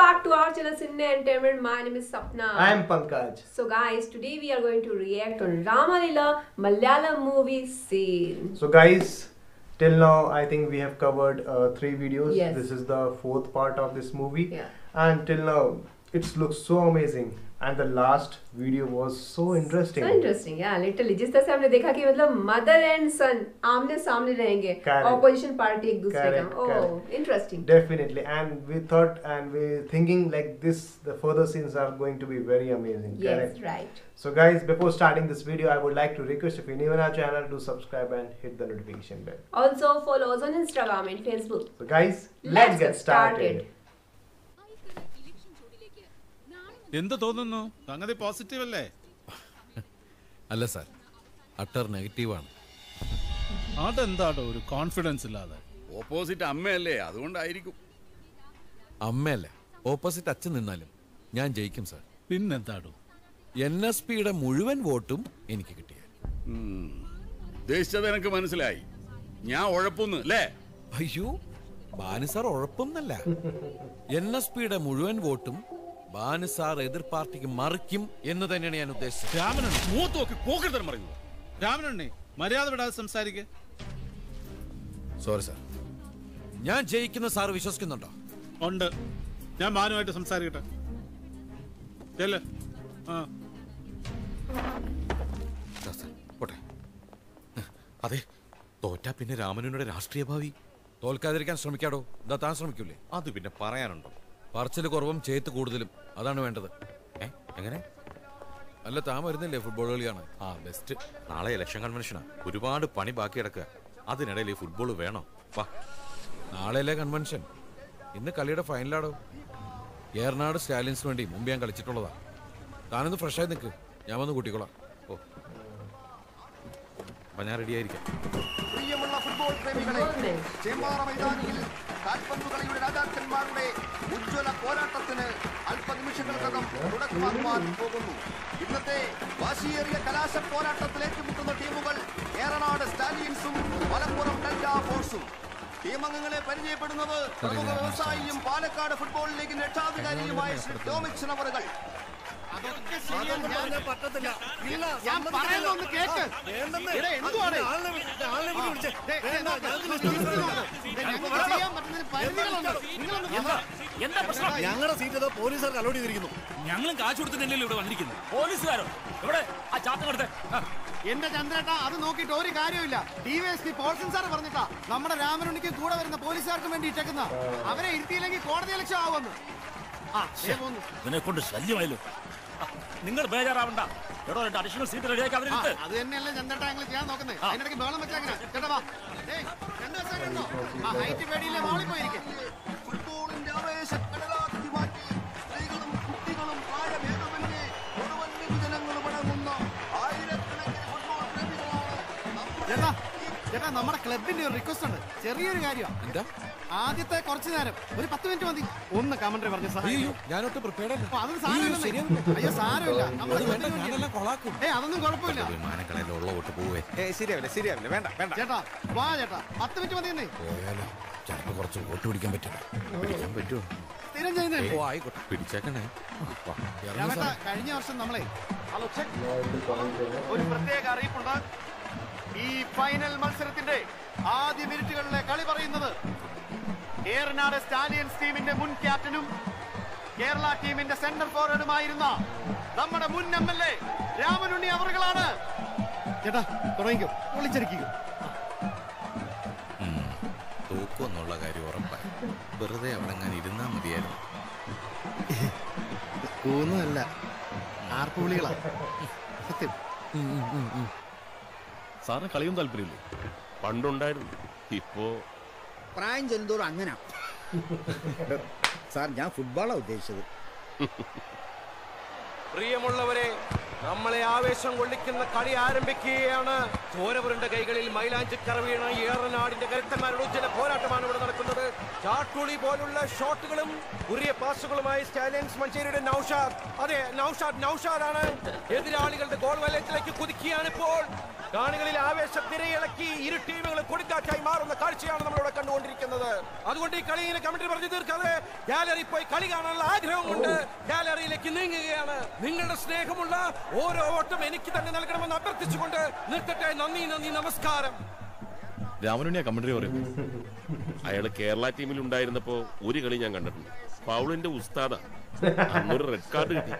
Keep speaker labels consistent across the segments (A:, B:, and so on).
A: back to our channel Cinema Entertainment. My name is Sapna.
B: I am Pankaj.
A: So guys, today we are going to react on Ramalila Malayalam movie scene.
B: So, guys, till now I think we have covered uh, three videos.
A: Yes.
B: This is the fourth part of this movie,
A: Yeah.
B: and till now it looks so amazing. And the last video was so interesting.
A: So interesting, yeah, literally. जिस तरह से हमने देखा कि मतलब mother and सन आमने सामने रहेंगे
B: Correct.
A: ऑपोजिशन पार्टी एक दूसरे
B: Correct,
A: का oh interesting
B: Definitely, and we thought and we thinking like this. The further scenes are going to be very amazing.
A: yes
B: Correct.
A: right
B: So, guys, before starting this video, I would like to request if you're new in our channel, do subscribe and hit the notification bell.
A: also follow us on Instagram and Facebook
B: So, guys, let's,
A: Let's
B: get
A: get started.
B: started.
C: എന്ത് തോന്നുന്നു സംഗതി positive അല്ലേ
D: അല്ല sir utter നെഗറ്റീവാണ്
C: അതെന്താടോ ഒരു confidence ഇല്ലാതെ
E: opposite അമ്മയല്ലേ അതുകൊണ്ടായിരിക്കും
D: അമ്മയല്ല ഓപ്പോസിറ്റ് അച്ഛൻ നിന്നാലും ഞാൻ ജയിക്കും സാർ
C: പിന്നെന്താടോ
D: എൻ എസ് പിയുടെ മുഴുവൻ വോട്ടും എനിക്ക് കിട്ടിയ
E: ഉം. ഉദ്ദേശിച്ചത് എനിക്ക് മനസ്സിലായി ഞാൻ ഉഴപ്പുന്നു അല്ലേ
D: അയ്യോ ബാനു സാർ ഉഴപ്പൊന്നല്ല എൻ എസ് പിയുടെ മുഴുവൻ വോട്ടും ബാനു സാർ എതിർ പാർട്ടിക്ക് മറിക്കും എന്ന് തന്നെയാണ് ഞാൻ ഉദ്ദേശിച്ചത്
C: രാമനുണ്ണി
E: മൂത്ത് നോക്കി പോക്കരുതരം പറയുന്നു
C: രാമനുണ്ണി മര്യാദ വിടാതെ സംസാരിക്കുക
D: സോറി സാർ ഞാൻ ജയിക്കുന്ന സാർ വിശ്വസിക്കുന്നുണ്ടോ
C: ഉണ്ട് ഞാൻ മാനുമായിട്ട് സംസാരിക്കട്ടെ ചെല്ല് ആ
F: ദാ സാർ, പോട്ടെ അതെ തോറ്റാ പിന്നെ രാമനുയുടെ രാഷ്ട്രീയ ഭാവി
D: തോൽക്കാതിരിക്കാൻ ശ്രമിക്കാടോ ഇതാ താൻ ശ്രമിക്കൂലേ
F: അത് പിന്നെ പറയാനുണ്ടോ
D: പറച്ചിൽ കുറവും ചെയ്ത്ത് കൂടുതലും അതാണ് വേണ്ടത്
F: ഏ എങ്ങനെ
D: അല്ല താൻ വരുന്നില്ലേ ഫുട്ബോൾ കളിയാണ്
F: ആ ബെസ്റ്റ് നാളെ ഇലക്ഷൻ കൺവെൻഷനാ ഒരുപാട് പണി ബാക്കി കിടക്കുക അതിനിടയിൽ ഈ ഫുട്ബോൾ വേണോ വാ
D: നാളെയല്ലേ കൺവെൻഷൻ ഇന്ന് കളിയുടെ ഫൈനലാടോ ഏറനാട് സ്റ്റാലിൻസിന് വേണ്ടി മുമ്പ് ഞാൻ കളിച്ചിട്ടുള്ളതാ താനൊന്ന് ഫ്രഷായി നിൽക്ക് ഞാൻ വന്ന് കൂട്ടിക്കോളാം
F: ഓ അപ്പൊ ഞാൻ റെഡി ആയിരിക്കാം
G: പ്രിയമുള്ള ഫുട്ബോൾ പ്രേമികളെ ചേമ്പാറ മൈതാനിയിൽ കാൽപന്ത് കളിയുടെ രാജാക്കന്മാരുടെ ഉജ്ജ്വല പോരാട്ടത്തിന് അല്പനിമിഷങ്ങൾക്കകം തുടക്കമാകുവാൻ പോകുന്നു ഇന്നത്തെ വാശിയേറിയ കലാശ പോരാട്ടത്തിൽ ഏറ്റുമുട്ടുന്ന ടീമുകൾ ഏറനാട് സ്റ്റാലിയൻസും മലപ്പുറം ഡൽറ്റ ഫോഴ്സും ടീമംഗങ്ങളെ പരിചയപ്പെടുന്നത് പ്രമുഖ വ്യവസായിയും പാലക്കാട് ഫുട്ബോൾ ലീഗിന്റെ രക്ഷാധികാരിയുമായ ശ്രീ ടോമിക് നവറുകൾ ഞാൻ പറയുന്നൊന്ന് കേക്ക് എടാ, എന്തുവാണ്? ദേ, ദേ, നോക്ക്. ഞങ്ങൾക്ക് ചെയ്യാൻ പറ്റുന്നതിന് പരിധികളുണ്ട്. നിങ്ങളൊന്ന്
H: ഞങ്ങളുടെ സീറ്റ് ഏതോ പോലീസുകാർക്ക് അലോട്ട് ചെയ്തിരിക്കുന്നു
I: ഞങ്ങളും കാശ് കൊടുത്തിട്ടല്ലേ ഇവിടെ വന്നിരിക്കുന്നത് പോലീസുകാരോ എവിടെ ആ ചാത്തം കൊടുത്തേ
G: എന്റെ ചന്ദ്രേട്ടാ അത് നോക്കിയിട്ട് ഒരു കാര്യമില്ല ഡിവൈഎസ്പി പോൾസൺ സാർ പറഞ്ഞിട്ടാ നമ്മുടെ രാമനുണ്ണിക്ക് കൂടെ വരുന്ന പോലീസുകാർക്കും വേണ്ടി ഇട്ടേക്കുന്ന അവരെ ഇരുത്തിയില്ലെങ്കിൽ കോടതി ലക്ഷം ആവുമെന്ന് ആ ദേ പോന്നു.
I: ഇതിനെ കൊണ്ട് ശല്യമായല്ലോ ആ, നിങ്ങൾ ബേജാറാവണ്ട എടോ രണ്ട് അഡീഷണൽ സീറ്റ് റെഡിയാക്കി
G: ആ,
I: അവരെടുത്ത്
G: അത് തന്നെയല്ലേ ചന്ദ്രേട്ടാ ഞങ്ങൾ ചെയ്യാൻ നോക്കുന്നത് അതിനിടയ്ക്ക് ബഹളം വെച്ചാൽ ചേട്ടാ വാ ദേ, രണ്ട് ദിവസം ഉണ്ടോ ആ ഹൈറ്റ് പേടിയിലെ മോളിൽ പോയിരിക്കും ഫുട്ബോളിന്റെ ആവേശക്കടലാക്കി മാറ്റി സ്ത്രീകളും കുട്ടികളും പ്രായഭേദമന്യേ മുഴുവൻ വിഭജനങ്ങളും അടങ്ങുന്ന ആയിരക്കണക്കിന് ഫുട്ബോൾ പ്രേമികളാണ് നമ്മുടെ ചേട്ടാ ചേട്ടാ നമ്മുടെ ക്ലബിന്റെ ഒരു റിക്വസ്റ്റ് ഉണ്ട് ചെറിയൊരു കാര്യം
D: എന്താ
G: ആദ്യത്തെ കുറച്ചു നേരം ഒരു പത്ത് മിനിറ്റ് മതി ഒന്ന് കമന്ററി പറഞ്ഞ സഹായിക്കും
D: അയ്യോ ഞാനൊട്ട് പ്രിപ്പയർഡ്
G: അപ്പൊ അതൊന്നും സാരമില്ല അയ്യോ സാരമില്ല നമ്മൾ
D: അത് വേണ്ട ഞാനെല്ലാം കൊളാക്കും
G: ഏ അതൊന്നും കുഴപ്പമില്ല
F: വിമാനങ്ങളെല്ലാം ഉള്ള വോട്ട് പോവേ
H: ശരിയാവില്ല ശരിയാവില്ല വേണ്ട വേണ്ട
G: ചേട്ടാ വാ ചേട്ടാ പത്ത് മിനിറ്റ് മതി എന്നേ
D: പോയാലോ ചിലപ്പോൾ കുറച്ച് വോട്ട് പിടിക്കാൻ പറ്റില്ല
F: പിടിക്കാൻ പറ്റുമോ
G: സ്ഥിരം ചെയ്യുന്നേ
D: ഓ ആയിക്കോട്ടെ
F: പിടിച്ചേക്കണേ വാ.
D: ഇറങ്ങ്
G: ചേട്ടാ
D: സാർ
G: കഴിഞ്ഞ വർഷം നമ്മളെ ഒരു പ്രത്യേക അറിയിപ്പുണ്ട് ഈ ഫൈനൽ മത്സരത്തിന്റെ ആദ്യ മിനിറ്റുകളിലെ കളി പറയുന്നത് ഏറനാട് സ്റ്റാലിയൻസ് ടീമിന്റെ മുൻ ക്യാപ്റ്റനും കേരള ടീമിന്റെ സെന്റർ ഫോർവേഡുമായിരുന്ന നമ്മുടെ മുൻ എം എൽ എ രാമനുണ്ണി അവറുകളാണ് ചേട്ടാ തുടങ്ങിക്കോ വിളിച്ചിരിക്കും
F: ഉം. തോക്കുമെന്നുള്ള കാര്യം ഉറപ്പായി വെറുതെ അവിടെ ഞാൻ ഇരുന്നാ മതിയായിരുന്നു
G: ഒന്നുമല്ല ആർപ്പുവിളികളാ സത്യം
I: സാറിന് കളിയും താല്പര്യമില്ലേ പണ്ടുണ്ടായിരുന്നു ഇപ്പോ
H: പ്രായം ചെല്ലുന്തോറും അങ്ങനെ സാർ ഞാൻ ഫുട്ബോളാണ് ഉദ്ദേശിച്ചത്
J: പ്രിയമുള്ളവരെ നമ്മളെ ആവേശം കൊള്ളിക്കുന്ന കളി ആരംഭിക്കുകയാണ് ചോരപുരണ്ട കൈകളിൽ മൈലാഞ്ചിക്കറ വീണ ഏറനാടിന്റെ കരുത്തന്മാരുടെ ഉജ്ജല പോരാട്ടമാണ് ഇവിടെ നടക്കുന്നത് ചാട്ടുളി പോലുള്ള ഷോട്ടുകളും കുറിയ പാസുകളുമായി സ്റ്റാലിയൻസ് മഞ്ചേരിയുടെ നൌഷാദ് അതെ നൌഷാദ് നൌഷാദാണ് എതിരാളികളുടെ ഗോൾ വലയത്തിലേക്ക് കുതിക്കുകയാണ് ഇപ്പോൾ കാണികളിൽ ആവേശം തിരയിളക്കി ഇരു ടീമുകളും കൊടുങ്കാറ്റായി മാറുന്ന കാഴ്ചയാണ് നമ്മളിവിടെ കണ്ടുകൊണ്ടിരിക്കുന്നത് അതുകൊണ്ട് ഈ കളിയിലെ കമന്ററി പറഞ്ഞു തീർക്കാതെ ഗാലറി പോയി കളി കാണാനുള്ള ആഗ്രഹമുണ്ട് ഗാലറിയിലേക്ക് നീങ്ങുകയാണ് നിങ്ങളുടെ സ്നേഹമുള്ള ഓരോ വോട്ടും എനിക്ക് തന്നെ നൽകണമെന്ന് അഭ്യർത്ഥിച്ചുകൊണ്ട് നിർത്തട്ടെ നന്ദി നന്ദി നമസ്കാരം
K: രാമനുണ്ണിയ കമന്ററി പറയും അയാള് കേരള ടീമിൽ ഉണ്ടായിരുന്നപ്പോ ഒരു കളി ഞാൻ കണ്ടിട്ടുണ്ട് പൗളിന്റെ ഉസ്താദ അന്നൊരു റെഡ് കാർഡ് കിട്ടി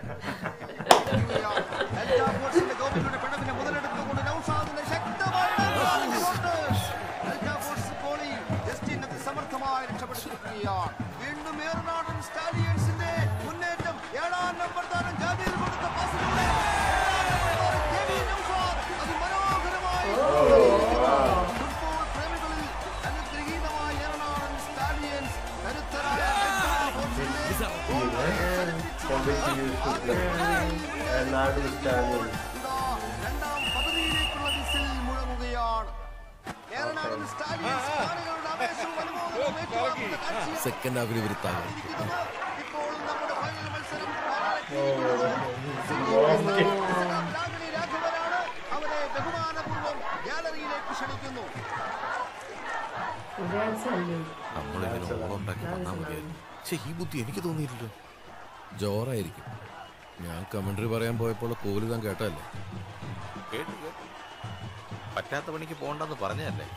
G: എല്ലാ ഫോഴ്സിന്റെ ഗോപിയുടെ പിടവിനെ മുതലെടുത്തുകൊണ്ട് നൗഷാദിന്റെ ശക്തമായ ഷോട്ട്. എല്ലാ ഫോഴ്സ് ഗോളി ജസ്റ്റിനത് സമർത്ഥമായി രക്ഷപ്പെടുത്തിയിരിക്കുകയാണ് വീണ്ടും ഏറനാടൻ സ്റ്റാലിയൻസിന്റെ മുന്നേറ്റം ഏഴാം നമ്പർ താരം ജാബിർ കൊടുത്ത പാസിലൂടെ ഏഴാം നമ്പർ താരം കെ.വി. നൗഷാദ് അതിമനോഹരമായി ഫുട്ബോൾ പ്രേമികളിൽ അനുഗ്രഹീതമായ ഏറനാടൻ സ്റ്റാലിയൻസ് കരുത്തരായ എല്ലാ ഫോഴ്സിന്റെ
B: നാട് സ്റ്റാലിയൻ
G: ഇതാ രണ്ടാം പകുതിയിലേക്കുള്ള വിസിൽ മുഴങ്ങുകയാണ് ഏറനാടൻ സ്റ്റാലിയൻസ് കാണികളുടെ ആവേശവും അനുമോദനവും ഏറ്റുവാങ്ങുന്ന കാഴ്ചയാണ്
D: സെക്കൻഡ് ഹാഫിൽ ഇവർ താങ്ങും
G: ഇരിക്കുന്നത്. ഇപ്പോൾ നമ്മുടെ ഫൈനൽ മത്സരം പാലാരിവട്ടം രാഗിണി രാഘവനാണ് അവരെ ബഹുമാനപൂർവ്വം ഗാലറിയിലേക്ക് ക്ഷണിക്കുന്നു
F: നമ്മളിങ്ങനെ ഓളം ഉണ്ടാക്കി വന്നാൽ മതിയായിരുന്നു പക്ഷെ ഈ ബുദ്ധി എനിക്ക് തോന്നിയില്ലല്ലോ
D: ജോറായിരിക്കും ഞാൻ കമന്ററി പറയാൻ പോയപ്പോൾ കോല് താൻ കേട്ടല്ലേ
F: കേട്ടു കേട്ടു പറ്റാത്ത പണിക്ക് പോണ്ടെന്ന് പറഞ്ഞതല്ലേ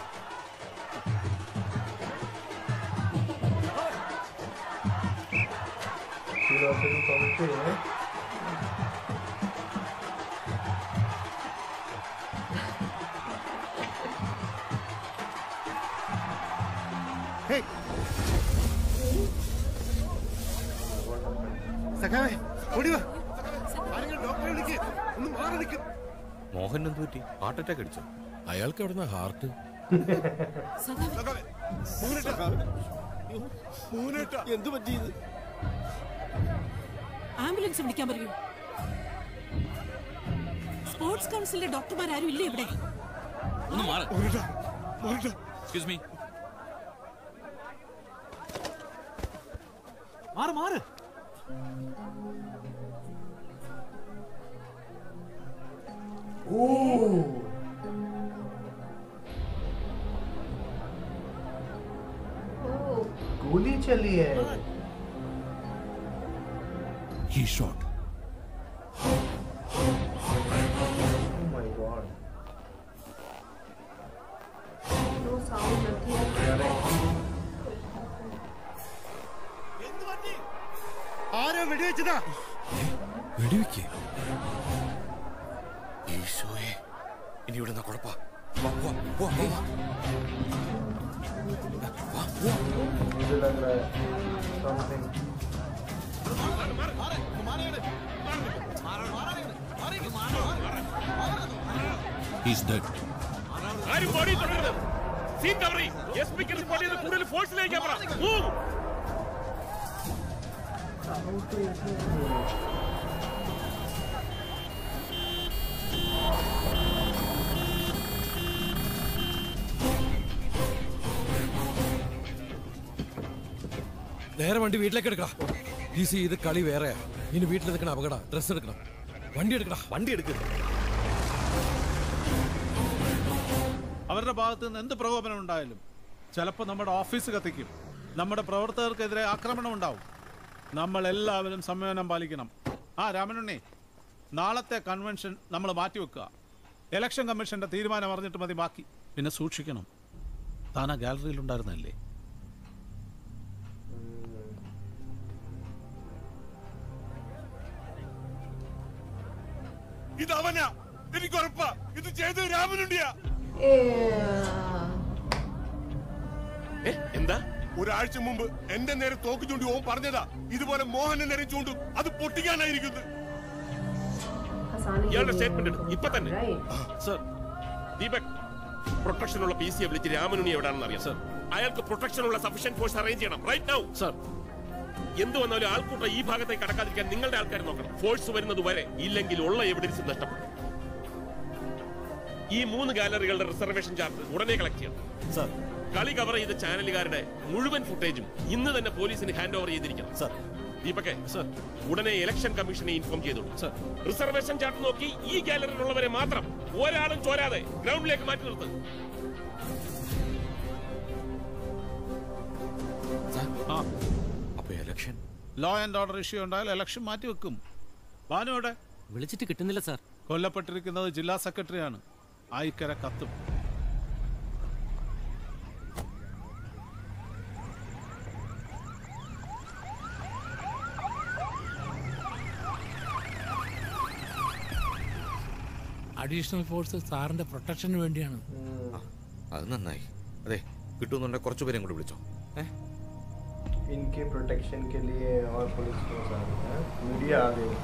H: സഖാവേ ഓടിവാ ആരെങ്കിലും ഡോക്ടറെ വിളിക്ക് ഒന്ന് മാറി നിൽക്ക്
F: മോഹൻ എന്ത് പറ്റി ഹാർട്ട് അറ്റാക്ക് അടിച്ചോ
D: അയാൾക്ക് എവിടുന്ന ഹാർട്ട്
H: എന്ത് പറ്റിയത്
L: ആംബുലൻസ് വിളിക്കാൻ പറയൂ സ്പോർട്സ് കൗൺസിലിലെ ഡോക്ടർമാരും ഇല്ലേ ഇവിടെ
I: ഒന്ന് മാറ് എക്സ്ക്യൂസ് മീ
H: മാറ് മാറ്
B: गोली चली है
C: He shot.
B: Oh my god.
A: No sound, nothing.
H: ആരോ വെടിവെച്ചതാ
D: വെടിവെക്കേ
F: ഈശോയെ ഇനി ഇവിടെ നിന്ന് കുഴപ്പാ
B: मुझे लग रहा है something.
C: He's dead.
K: ആരും ബോഡി തുടരുത് സീൻ കവർ എസ് പിക്ക് റിപ്പോർട്ട് ചെയ്ത് കൂടുതൽ ഫോഴ്സിലേക്ക് പറ Move.
D: നേരെ വണ്ടി വീട്ടിലേക്ക് എടുക്കടാ ഈ സി ഇത് കളി വേറെയാ ഇനി വീട്ടിൽ നിൽക്കണം അപകട ഡ്രസ് എടുക്കണം വണ്ടി എടുക്കടാ
F: വണ്ടി എടുക്ക്
C: അവരുടെ ഭാഗത്ത് നിന്ന് എന്ത് പ്രകോപനം ഉണ്ടായാലും ചിലപ്പോൾ നമ്മുടെ ഓഫീസ് കത്തിക്കും നമ്മുടെ പ്രവർത്തകർക്കെതിരെ ആക്രമണം ഉണ്ടാവും നമ്മൾ എല്ലാവരും സംയമനം പാലിക്കണം ആ രാമനുണ്ണി നാളത്തെ കൺവെൻഷൻ നമ്മൾ മാറ്റിവെക്കുക ഇലക്ഷൻ കമ്മീഷന്റെ തീരുമാനം അറിഞ്ഞിട്ട് മതി ബാക്കി പിന്നെ സൂക്ഷിക്കണം താൻ ആ ഗാലറിയിൽ ഉണ്ടായിരുന്നല്ലേ
K: ഇത് അവനാ എനിക്ക് ഉറപ്പാ ഇത് ചെയ്തത് രാമനുണ്ടിയാ
A: Yeah.
K: എന്താ ഒരാഴ്ച മുമ്പ് എന്റെ നേരെ തോക്ക് ചൂണ്ടി ഓൻ പറഞ്ഞതാ ഇതുപോലെ മോഹന്റെ നേരെ ചൂണ്ടും അത് പൊട്ടിക്കാനായിരിക്കുന്നത്
A: Hassan
K: ഇയാളുടെ
A: is
K: സ്റ്റേറ്റ്മെന്റ് ഇപ്പൊ തന്നെ
A: right.
C: സർ
K: ദീപക് പ്രൊട്ടക്ഷൻ ഉള്ള പി സിയെ വിളിച്ച് രാമനുണ്ണി എവിടെയാണെന്ന് അറിയാം
C: Sir.
K: അയാൾക്ക് പ്രൊട്ടക്ഷൻ ഉള്ള സഫീഷ്യന്റ് ഫോഴ്സ് അറേഞ്ച് ചെയ്യണം റൈറ്റ് നൗ
C: സർ
K: എന്ത് വന്നാലും ആൾക്കൂട്ടം ഈ ഭാഗത്തേക്ക് കടക്കാതിരിക്കാൻ നിങ്ങളുടെ ആൾക്കാർ നോക്കണം ഫോഴ്സ് വരുന്നത് വരെ ഇല്ലെങ്കിൽ ഉള്ള എവിഡൻസ് നഷ്ടപ്പെടും ഈ മൂന്ന് ഗാലറികളുടെ റിസർവേഷൻ ചാർജ് ഉടനെ കളക്ട് ചെയ്യണം
I: സർ
K: കളി കവർ ചെയ്ത ചാനലുകാരുടെ മുഴുവൻ ഫുട്ടേജും ഇന്ന് തന്നെ പോലീസിന് ഹാൻഡ് ഓവർ ചെയ്തിരിക്കണം
I: സർ
K: ദീപകെ ഉടനെ ഇലക്ഷൻ കമ്മീഷനെ ഇൻഫോം ചെയ്തോളൂ റിസർവേഷൻ ചാർട്ട് നോക്കി ഈ ഗാലറിയിലുള്ളവരെ മാത്രം ഒരാളും ചോരാതെ ഗ്രൗണ്ടിലേക്ക് മാറ്റി നിർത്ത്
C: ആ
F: അപ്പൊ election
C: law and order issue ഉണ്ടായാൽ ഇലക്ഷൻ മാറ്റി വെക്കും ഭാനുവിടെ
M: വിളിച്ചിട്ട് കിട്ടുന്നില്ല സാർ
C: കൊല്ലപ്പെട്ടിരിക്കുന്നത് ജില്ലാ സെക്രട്ടറിയാണ് ആയിക്കര കത്തും
N: അഡീഷണൽ ഫോഴ്സ് സാറിന്റെ പ്രൊട്ടക്ഷന് വേണ്ടിയാണ്
F: അത് നന്നായി അതെ കിട്ടുന്നുണ്ടെങ്കിൽ കുറച്ചു പേരെയും കൂടി വിളിച്ചോ ഏ
B: इनके प्रोटेक्शन के लिए और पुलिस फोर्स आ गई है मीडिया आ गई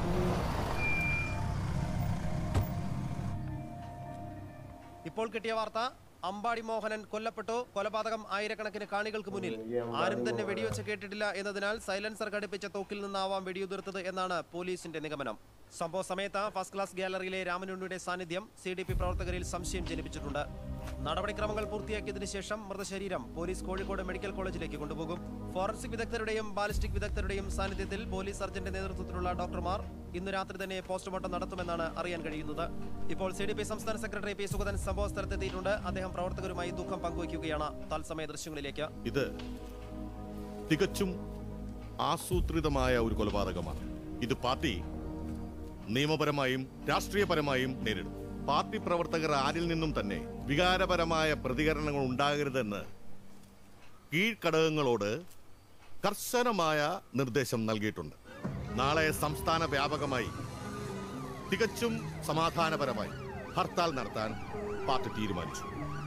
J: ഇപ്പോൾ കിട്ടിയ വാർത്ത അമ്പാടി മോഹനൻ കൊല്ലപ്പെട്ടു കൊലപാതകം ആയിരക്കണക്കിന് കാണികൾക്ക് മുന്നിൽ ആരും തന്നെ വെടിവെച്ച് കേട്ടിട്ടില്ല എന്നതിനാൽ സൈലൻസർ ഘടിപ്പിച്ച തോക്കിൽ നിന്നാവാം വെടിയുതിർത്തത് എന്നാണ് പോലീസിന്റെ നിഗമനം സംഭവ സമയത്ത് ഫസ്റ്റ് ക്ലാസ് ഗാലറിയിലെ രാമനുണ്ണിയുടെ സാന്നിധ്യം സി ഡി പി പ്രവർത്തകരിൽ സംശയം ജനിപ്പിച്ചിട്ടുണ്ട് നടപടിക്രമങ്ങൾ പൂർത്തിയാക്കിയതിനു ശേഷം മൃതശരീരം പോലീസ് കോഴിക്കോട് മെഡിക്കൽ കോളേജിലേക്ക് കൊണ്ടുപോകും ഫോറൻസിക് വിദഗ്ധരുടെയും ബാലിസ്റ്റിക് വിദഗ്ധരുടെയും സാന്നിധ്യത്തിൽ പോലീസ് സർജന്റെ നേതൃത്വത്തിലുള്ള ഡോക്ടർമാർ ഇന്ന് രാത്രി തന്നെ പോസ്റ്റ്മോർട്ടം നടത്തുമെന്നാണ് അറിയാൻ കഴിയുന്നത് ഇപ്പോൾ സി ഡി പി സംസ്ഥാന സെക്രട്ടറി പി സുഗതൻ സംഭവ സ്ഥലത്തെത്തിയിട്ടുണ്ട് അദ്ദേഹം പ്രവർത്തകരുമായി ദുഃഖം പങ്കുവയ്ക്കുകയാണ് തത്സമയ ദൃശ്യങ്ങളിലേക്ക്
O: ഇത് തികച്ചും ആസൂത്രിതമായ ഒരു കൊലപാതകമാണ് ഇത് പാർട്ടി നിയമപരമായും രാഷ്ട്രീയപരമായും നേരിടും പാർട്ടി പ്രവർത്തകർ ആരിൽ നിന്നും തന്നെ വികാരപരമായ പ്രതികരണങ്ങൾ ഉണ്ടാകരുതെന്ന് കീഴ്ഘടകങ്ങളോട് കർശനമായ നിർദ്ദേശം നൽകിയിട്ടുണ്ട് നാളെ സംസ്ഥാന വ്യാപകമായി തികച്ചും സമാധാനപരമായി ഹർത്താൽ നടത്താൻ പാർട്ടി തീരുമാനിച്ചു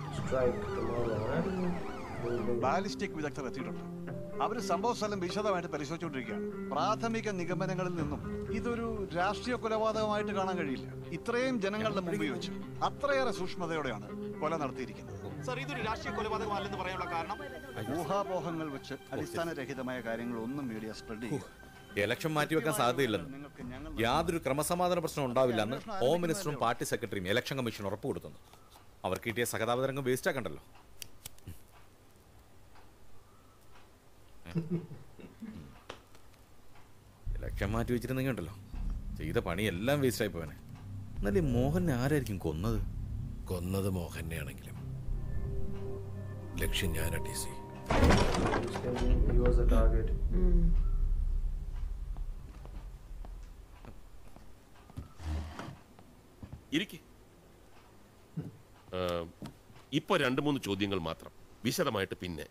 P: ബാലിസ്റ്റിക് വിദഗ്ധർ എത്തിയിട്ടുണ്ട് അവർ സംഭവ സ്ഥലം വിശദമായിട്ട് പരിശോധിച്ചുകൊണ്ടിരിക്കുകയാണ് പ്രാഥമിക നിഗമനങ്ങളിൽ നിന്നും ഇതൊരു രാഷ്ട്രീയ കൊലപാതകമായിട്ട് കാണാൻ കഴിയില്ല ഇത്രയും ജനങ്ങളുടെ മുമ്പിൽ വെച്ച് അത്രയേറെ സൂക്ഷ്മതയോടെയാണ് കൊല നടത്തിയിരിക്കുന്നത്
G: സർ ഇതൊരു രാഷ്ട്രീയ കൊലപാതകമല്ലെന്ന് പറയാനുള്ള കാരണം
P: ഊഹാപോഹങ്ങൾ വെച്ച് അടിസ്ഥാനരഹിതമായ കാര്യങ്ങൾ ഒന്നും മീഡിയ സ്പ്രെഡ് ചെയ്യും
F: ഇലക്ഷൻ മാറ്റിവെക്കാൻ സാധ്യതയില്ലെന്ന് യാതൊരു ക്രമസമാധാന പ്രശ്നം ഉണ്ടാവില്ലെന്ന് ഹോം മിനിസ്റ്ററും പാർട്ടി സെക്രട്ടറിയും ഇലക്ഷൻ കമ്മീഷൻ ഉറപ്പ് കൊടുത്തുന്നു അവർക്ക് കിട്ടിയ സഹതാപതരംഗം വേസ്റ്റ് ആക്കണ്ടല്ലോ ഇലക്ഷൻ മാറ്റി വെച്ചിരുന്നെങ്കിൽ ഉണ്ടല്ലോ ചെയ്ത പണിയെല്ലാം വേസ്റ്റ് ആയി പോവനെ എന്നാലും ഈ മോഹനെ ആരായിരിക്കും കൊന്നത്
Q: കൊന്നത് മോഹനെ ആണെങ്കിലും ലക്ഷ്യം ഞാനാ T C
B: he was a target
K: ഇരിക്കെ ഇപ്പൊ രണ്ട് മൂന്ന് ചോദ്യങ്ങൾ മാത്രം വിശദമായിട്ട് പിന്നെ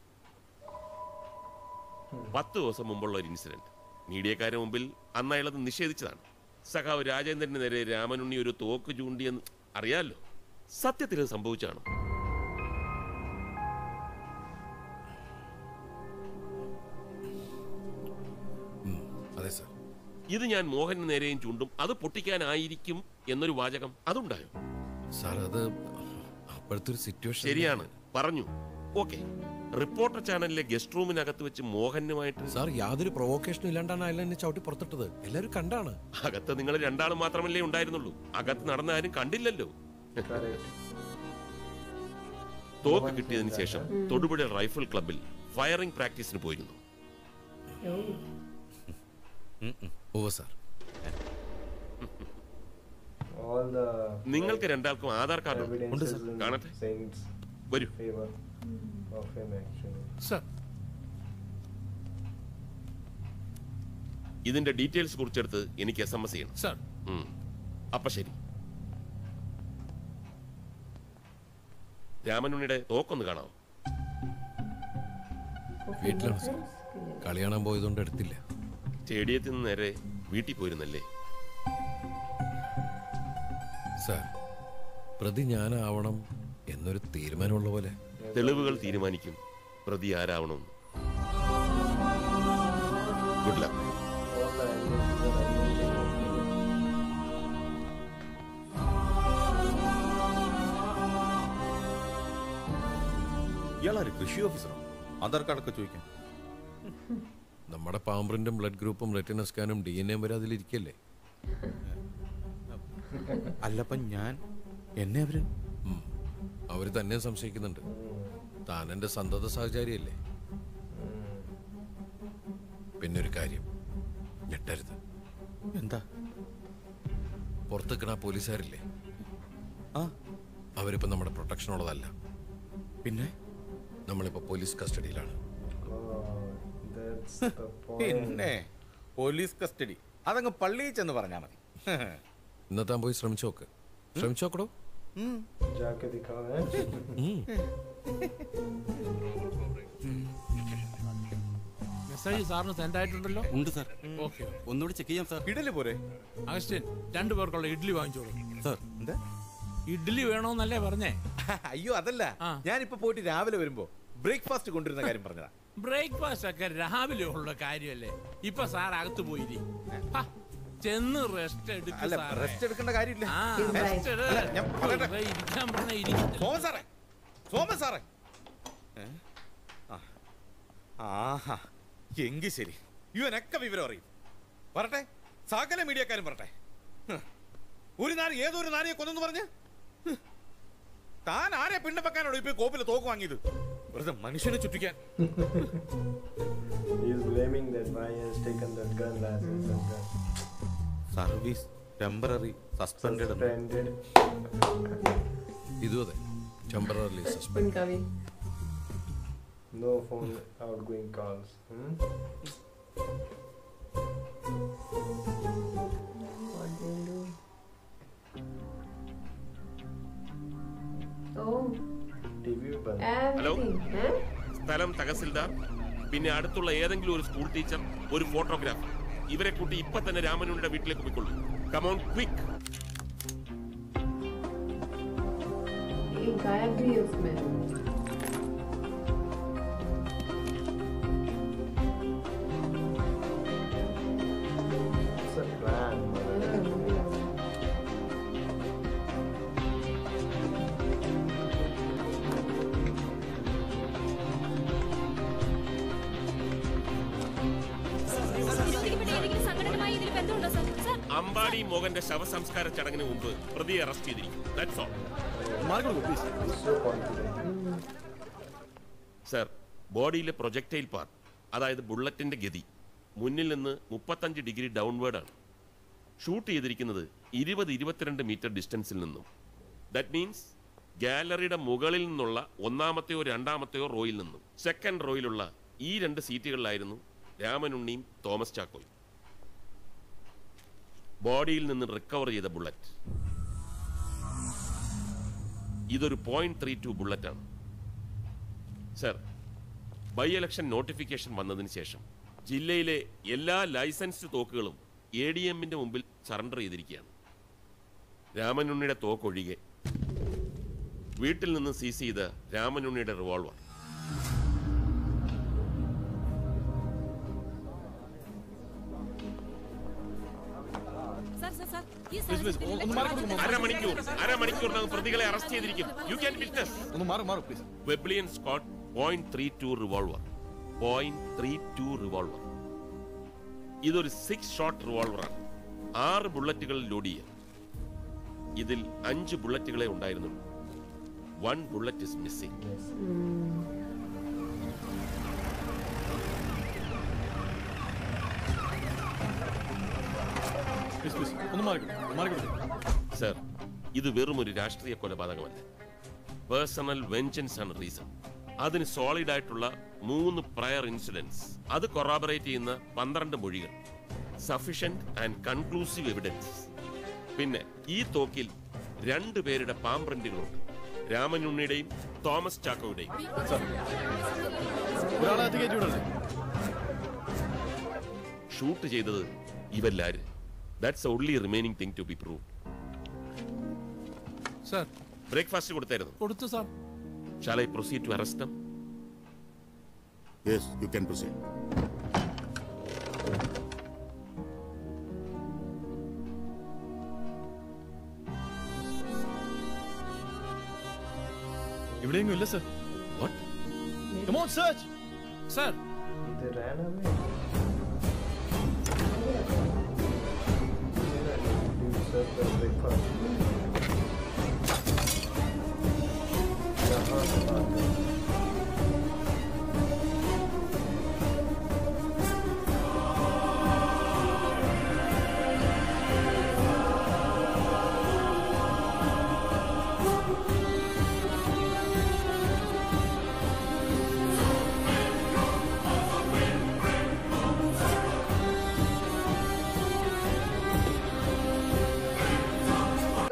K: പത്ത് ദിവസം മുമ്പുള്ള ഒരു ഇൻസിഡന്റ് മീഡിയക്കാരുടെ മുമ്പിൽ അന്ന് അയാളത് നിഷേധിച്ചതാണ് സഖാവ് രാജേന്ദ്രന് നേരെ രാമനുണ്ണി ഒരു തോക്ക് ചൂണ്ടിയെന്ന് അറിയാലോ സത്യത്തിൽ അത് സംഭവിച്ചാണ്
Q: അതെ സാർ
K: ഇത് ഞാൻ മോഹന് നേരെയും ചൂണ്ടും അത് പൊട്ടിക്കാനായിരിക്കും എന്നൊരു വാചകം അതുണ്ടായോ
Q: സാർ അത് അപ്പോഴത്തെ ഒരു സിറ്റുവേഷൻ
K: ശരിയാണ് പറഞ്ഞു ഓക്കെ റിപ്പോർട്ടർ ചാനലിലെ ഗസ്റ്റ് റൂമിനകത്ത് വെച്ച് മോഹനുമായിട്ട്
Q: സാർ യാതൊരു പ്രൊവോക്കേഷനും ഇല്ലാണ്ടാണ് അയാൾ എന്നെ ചവിട്ടി പുറത്തിട്ടത് എല്ലാവരും കണ്ടാണ്
K: അകത്ത് നിങ്ങൾ രണ്ടാളും മാത്രമല്ലേ ഉണ്ടായിരുന്നുള്ളൂ അകത്ത് നടന്ന ആരും കണ്ടില്ലല്ലോ തോക്ക് കിട്ടിയതിന് ശേഷം തൊടുപുഴ റൈഫിൾ ക്ലബിൽ ഫയറിംഗ് പ്രാക്ടീസിന് പോയിരുന്നു
Q: ഓ സാർ
B: all the
K: നിങ്ങൾക്ക് രണ്ടാൾക്കും ആധാർ കാർഡ് ഉണ്ട്
B: evidences in
K: കാണട്ടെ
B: Saints
K: വരൂ
B: favor of him actually
N: sir
K: ഇതിന്റെ ഡീറ്റെയിൽസ് കുറിച്ചെടുത്ത് എനിക്ക് എസ് എം എസ് ചെയ്യണം
N: സാർ
K: ഉം. അപ്പൊ ശരി രാമനുണ്ണിയുടെ തോക്കൊന്ന് കാണാം
Q: വീട്ടിലാണ് സാർ കളി കാണാൻ പോയതുകൊണ്ട് എടുത്തില്ല
K: സ്റ്റേഡിയത്തിൽ നിന്ന് നേരെ വീട്ടിൽ പോയിരുന്നല്ലേ
Q: സാർ പ്രതി ഞാനാവണം എന്നൊരു തീരുമാനമുള്ള പോലെ
K: തെളിവുകൾ തീരുമാനിക്കും പ്രതി ആരാവണം good luck
B: all the evidences are against him.
F: ഇയാളൊരു കൃഷി ഓഫീസറോ ആധാർ കാർഡൊക്കെ ചോദിക്കാം
Q: നമ്മുടെ പാമ്പ്രിന്റും ബ്ലഡ് ഗ്രൂപ്പും റെറ്റിന സ്കാനും ഡി എൻ എം വരെ അതിലിരിക്കല്ലേ
F: അല്ലപ്പം ഞാൻ എന്നെ അവര്
Q: ഉം. അവര് തന്നെ സംശയിക്കുന്നുണ്ട് താൻ എന്റെ സന്തത സഹചാരിയല്ലേ പിന്നെ ഒരു കാര്യം
D: ഞെട്ടരുത്
F: എന്താ
D: പുറത്തേക്കണ പോലീസുകാരില്ലേ
F: ആ
D: അവരിപ്പോ നമ്മുടെ പ്രൊട്ടക്ഷൻ ഉള്ളതല്ല
F: പിന്നെ
D: നമ്മളിപ്പോ പോലീസ് കസ്റ്റഡിയിലാണ്
B: That's the point.
F: പിന്നെ പോലീസ് കസ്റ്റഡി അതങ്ങ് പള്ളിയിൽ ചെന്ന് പറഞ്ഞാൽ മതി
D: ഇന്നത്താൻ പോയി ശ്രമിച്ചു നോക്ക് ശ്രമിച്ചു നോക്കടോ
B: जाके दिखाओ हैं
N: മെസ്സേജ് സാറിന് സെൻഡ് ആയിട്ടുണ്ടല്ലോ
I: ഉണ്ട് സാർ
N: ഓക്കെ
I: ഒന്നുകൂടി ചെക്ക് ചെയ്യാം സാർ
F: ഇഡലി പോരെ
N: അഗസ്റ്റിൻ രണ്ടു പേർക്കുള്ള ഇഡ്ഡലി വാങ്ങിച്ചോളൂ
I: സാർ
F: എന്താ
N: ഇഡ്ഡലി വേണോന്നല്ലേ പറഞ്ഞേ
F: അയ്യോ അതല്ല ഞാനിപ്പോ പോയിട്ട് രാവിലെ വരുമ്പോ ബ്രേക്ക്ഫാസ്റ്റ് കൊണ്ടുവരുന്ന കാര്യം പറഞ്ഞതാ
N: ബ്രേക്ക്ഫാസ്റ്റ് ഒക്കെ രാവിലെ ഉള്ള കാര്യമല്ലേ ഇപ്പൊ സാർ അകത്ത് പോയിരി ഹ, ചെന്ന് റെസ്റ്റ്
F: അല്ല റെസ്റ്റ് എടുക്കേണ്ട കാര്യമില്ല
N: ആ
F: ഏ?
N: റെസ്റ്റ് എടു.
F: അല്ല, ഞാൻ പറയട്ടെ.
N: ദേ ഇരിക്കാൻ പറഞ്ഞ ഇരിക്കും
F: സോമൻ സാറേ സോമൻ സാറേ ഏ? ആ. ആഹാ എങ്കിൽ ശരി ഇവനൊക്കെ വിവരം അറിയും പറട്ടെ സകല മീഡിയക്കാരും പറട്ടെ ഹ്. ഒരു നാരി ഏതൊരു നാരിയെ കൊന്നെന്ന് പറഞ്ഞ് ഹ്. താൻ ആരെ പിണ്ടം വെക്കാനാണോ ഇപ്പൊ ഈ കോപ്പിൽ തോക്ക് വാങ്ങിയത് വെറുതെ മനുഷ്യനെ ചുറ്റിക്കാൻ
B: He's blaming that why he has taken that gun license and gun.
F: Service temporary suspended
B: Suspended.
D: ഇതും അതെ ടെമ്പററി സസ്പെൻഡ്
A: Kavി
B: No phone outgoing calls. Hmm?
A: What do you do? Oh,
B: TV band.
K: Hello
A: everything. Huh?
K: സ്ഥലം തഹസിൽദാർ പിന്നെ അടുത്തുള്ള ഏതെങ്കിലും ഒരു school teacher ഒരു photographer ഇവരെ കൂട്ടി ഇപ്പൊ തന്നെ രാമനുണ്ണിയുടെ വീട്ടിലേക്ക് പോയിക്കൊള്ളു കമോൺ ക്വിക്ക്
A: ये गायब भी है उसमें
B: It's a plan.
M: നിരോധിക്കപ്പെട്ട ഏതെങ്കിലും സംഘടനയുമായി ഇതിൽ ബന്ധമുണ്ടോ സാർ സാർ
K: അമ്പാടി മോഹന്റെ ശവസംസ്കാര ചടങ്ങിന് മുമ്പ് പ്രതിയെ അറസ്റ്റ് ചെയ്തിരിക്കും that's all
B: So confident.
K: Sir ബോഡിയിലെ പ്രൊജക്ടൈൽ പാർട്ട് അതായത് ബുള്ളറ്റിന്റെ ഗതി മുന്നിൽ നിന്ന് മുപ്പത്തഞ്ച് ഡിഗ്രി ഡൗൺവേർഡ് ആണ് ഷൂട്ട് ചെയ്തിരിക്കുന്നത് ഇരുപത് ഇരുപത്തിരണ്ട് മീറ്റർ ഡിസ്റ്റൻസിൽ നിന്നും ദാറ്റ് മീൻസ് ഗാലറിയുടെ മുകളിൽ നിന്നുള്ള ഒന്നാമത്തെയോ രണ്ടാമത്തെയോ റോയിൽ നിന്നും സെക്കൻഡ് റോയിലുള്ള ഈ രണ്ട് സീറ്റുകളിലായിരുന്നു രാമനുണ്ണിയും തോമസ് ചാക്കോയും ബോഡിയിൽ നിന്ന് റിക്കവർ ചെയ്ത ബുള്ളറ്റ് ഇതൊരു പോയിന്റ് ത്രീ ടു ബുള്ളറ്റാണ് സർ ബൈ ഇലക്ഷൻ നോട്ടിഫിക്കേഷൻ വന്നതിന് ശേഷം ജില്ലയിലെ എല്ലാ ലൈസൻസ്ഡ് തോക്കുകളും എ ഡി എമ്മിന്റെ മുമ്പിൽ സറണ്ടർ ചെയ്തിരിക്കുകയാണ് രാമനുണ്ണിയുടെ തോക്കൊഴികെ വീട്ടിൽ നിന്ന് സീസ് ചെയ്ത രാമനുണ്ണിയുടെ റിവോൾവർ
M: സാർ സാർ സാർ ഈ
I: Please, please, ഒന്ന് ഒന്ന് മാറി കൊടുക്കുമോ?
K: അരമണിക്കൂർ അരമണിക്കൂറിനകം പ്രതികളെ അറസ്റ്റ് ചെയ്തിരിക്കും യു ക്യാൻ വിറ്റ്നസ്
I: ഒന്ന് മാറും മാറും please
K: Webley and Scott point three two revolver point three two revolver ഇതൊരു സിക്സ് ഷോട്ട് റിവോൾവറാണ് ആറ് ബുള്ളറ്റുകൾ ലോഡ് ചെയ്യാം ഇതിൽ അഞ്ച് ബുള്ളറ്റുകളെ ഉണ്ടായിരുന്നുള്ളൂ one bullet is missing
I: please please ഒന്ന് മാറി കൊടുക്കും ഒന്ന് മാറി കൊടുക്കും
K: സർ ഇത് വെറും ഒരു രാഷ്ട്രീയ കൊലപാതകമല്ല പേഴ്സണൽ വെഞ്ചൻസ് ആണ് റീസൺ അതിന് സോളിഡ് ആയിട്ടുള്ള മൂന്ന് പ്രയർ ഇൻസിഡൻസ് അത് കൊറാബറേറ്റ് ചെയ്യുന്ന പന്ത്രണ്ട് മൊഴികൾ സഫിഷ്യന്റ് ആൻഡ് കൺക്ലൂസീവ് എവിഡൻസ് പിന്നെ ഈ തോക്കിൽ രണ്ടു പേരുടെ പാം പ്രിന്റുകളുണ്ട് രാമനുണ്ണിയുടെയും തോമസ് ചാക്കോയുടെയും
I: ഒരാളെ അധികം വിടല്ലേ
K: ഷൂട്ട് ചെയ്തത് ഇവല്ലാര് that's only remaining thing to be prove
N: sir
K: breakfast കൊടുത്തായിരുന്നു
N: കൊടുത്തു sir
K: shall I proceed to arrest them
O: Yes, you can proceed.
I: ഇവിടെയെങ്കിലും ഇല്ല sir
K: What?
I: Come on, search.
N: Sir
B: They ran away. You serve the breakfast. यहाँ से बात है।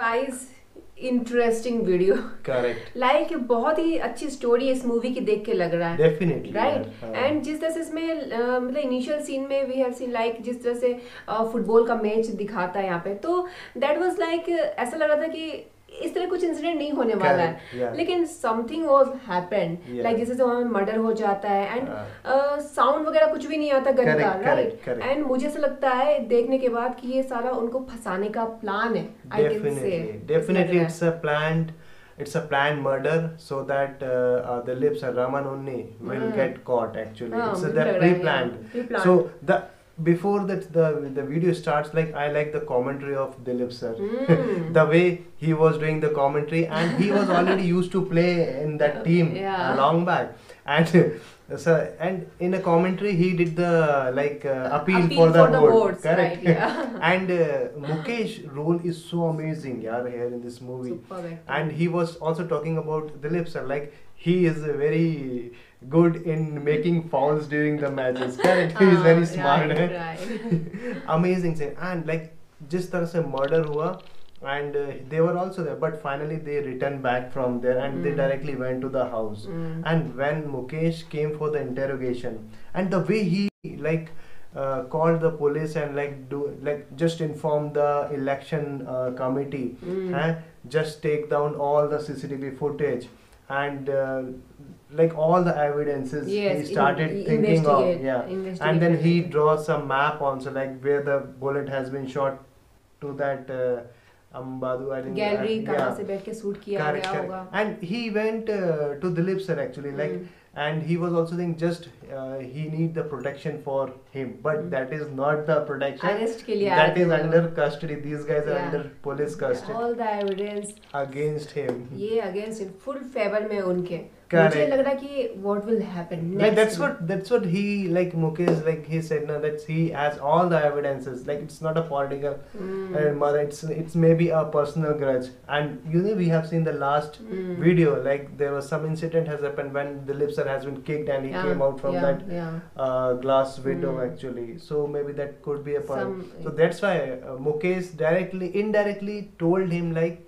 A: Nice interesting video
B: correct
A: like बहुत ही अच्छी स्टोरी इस मूवी की देख के लग रहा है
B: Definitely,
A: राइट
B: yeah, हाँ।
A: एंड जिस तरह से इसमें अ, मतलब इनिशियल सीन में वी हैव सीन लाइक जिस तरह से फुटबॉल का मैच दिखाता है यहाँ पे तो दैट वाज लाइक ऐसा लग रहा था कि इस तरह कुछ इंसिडेंट नहीं होने वाला
B: Correct,
A: है
B: yeah.
A: लेकिन something was happened
B: Yeah.
A: Like जैसे वहां मर्डर हो जाता है एंड साउंड वगैरह कुछ भी नहीं आता गन का
B: Correct,
A: right
B: correct, correct.
A: And मुझे ऐसा लगता है देखने के बाद कि ये सारा उनको फंसाने का प्लान है I can say
B: definitely definitely it's a planned it's a planned murder so that uh, uh, the lips uh, Raman Unni will
A: Hmm.
B: get caught actually
A: हाँ,
B: it's a,
A: मुझे
B: they're
A: लग रहा है,
B: pre-planned
A: yeah, pre-planned.
B: so the before that the the video starts like I like the commentary of Dilip sir
A: Hmm.
B: the way he was doing the commentary and he was already used to play in that team
A: Yeah.
B: a long back and so and in a commentary he did the like uh, appeal,
A: Appeal
B: for the,
A: for the
B: vote
A: votes,
B: correct
A: right, yeah.
B: and uh, Mukesh role is so amazing yaar here in this movie
A: Superb acting.
B: and he was also talking about Dilip sir like he is uh, very good in making fouls during the matches correct he is very
A: Ah,
B: smart
A: right,
B: eh?
A: right.
B: amazing scene and like जिस तरह से murder हुआ and uh, they were also there but finally they returned back from there and they
A: Mm.
B: directly went to the house
A: Mm.
B: and when Mukesh came for the interrogation and the way he like uh, called the police and like do like just inform the election uh, committee
A: Mm.
B: eh, just take down all the CCTV footage and uh, like all the evidences
A: Yes,
B: he
A: in-
B: started
A: i-
B: thinking of
A: investigate-
B: yeah
A: investigate
B: and then he
A: everything.
B: draws a map also like where the bullet has been shot to that uh, Ambadu I think
A: gallery
B: uh,
A: कहाँ
B: yeah.
A: से बैठ के shoot किया
B: Correct,
A: गया
B: correct.
A: होगा
B: And he went uh, to Dilip sir actually, like,
A: Mm.
B: and he was also saying just uh, he need the protection for him, but that is not the protection.
A: Arrest के लिए
B: That
A: आए
B: is
A: थे वो
B: under custody. These guys are
A: Yeah.
B: under police custody
A: all the evidence
B: against him.
A: ये against in full favour में उनके
B: Correct.
A: मुझे लग रहा है कि what will happen
B: Like that's what that's what he like Mukesh like he said now that he has all the evidences like it's not a political
A: Mm.
B: uh, mother it's it's maybe a personal grudge and you know we have seen the last
A: Mm.
B: video like there was some incident has happened when Dilip sir has been kicked and he
A: Yeah,
B: came out from
A: yeah,
B: that
A: yeah.
B: uh, glass window
A: Mm.
B: actually so maybe that could be a part
A: Some-
B: so that's why uh, Mukesh directly indirectly told him like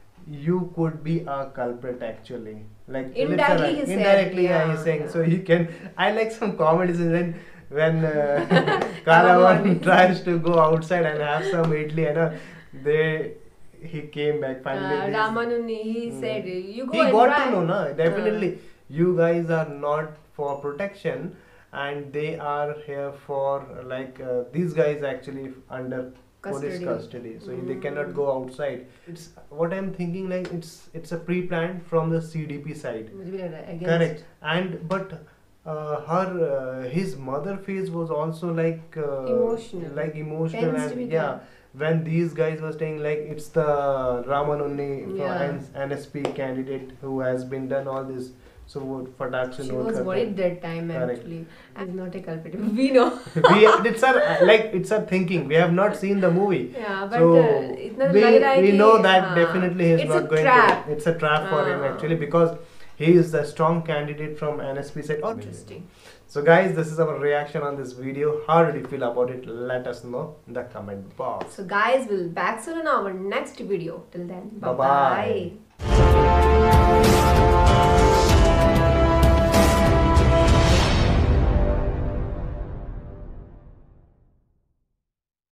B: you could be a culprit actually like Dilip sir,
A: Indirectly he said,
B: indirectly yeah,
A: yeah,
B: he's saying
A: yeah.
B: so he can I like some comedies and then when uh, Kalavan tries to go outside and have some idli and all, they he came back finally.
A: uh,
B: this-
A: Ramanuni he
B: Mm.
A: said you go
B: he
A: and
B: got
A: try.
B: to know na definitely you guys are not for protection and they are here for like uh, these guys actually under police
A: Custody.
B: custody so they
A: Mm.
B: cannot go outside it's what i'm thinking like it's it's a pre-planned from the cdp side
A: मुझे भी लग रहा है against
B: correct and but uh, her uh, his mother face was also like uh,
A: Emotional.
B: like emotional
A: Tends to
B: and
A: be
B: yeah when these guys were saying like it's the Ramanunni
A: Yeah.
B: N- NSP candidate who has been done all this so what Fatak se
A: she
B: note
A: was
B: karta
A: worried
B: hai.
A: that time
B: Correct.
A: actually and not a culprit we know
B: we it's our like it's our thinking we have not seen the movie
A: Yeah, but,
B: so
A: uh, इतना
B: we,
A: लग रहा है
B: we
A: कि,
B: know that
A: हाँ,
B: definitely he's
A: it's
B: not
A: a
B: going
A: trap.
B: to it's a trap for him
A: हाँ.
B: actually because he is the strong candidate from NSP side oh,
A: Interesting.
B: so guys this is our reaction on this video how did you feel about it let us know in the comment box
A: so guys we'll back soon on our next video till then bye
B: Bye-bye.
A: bye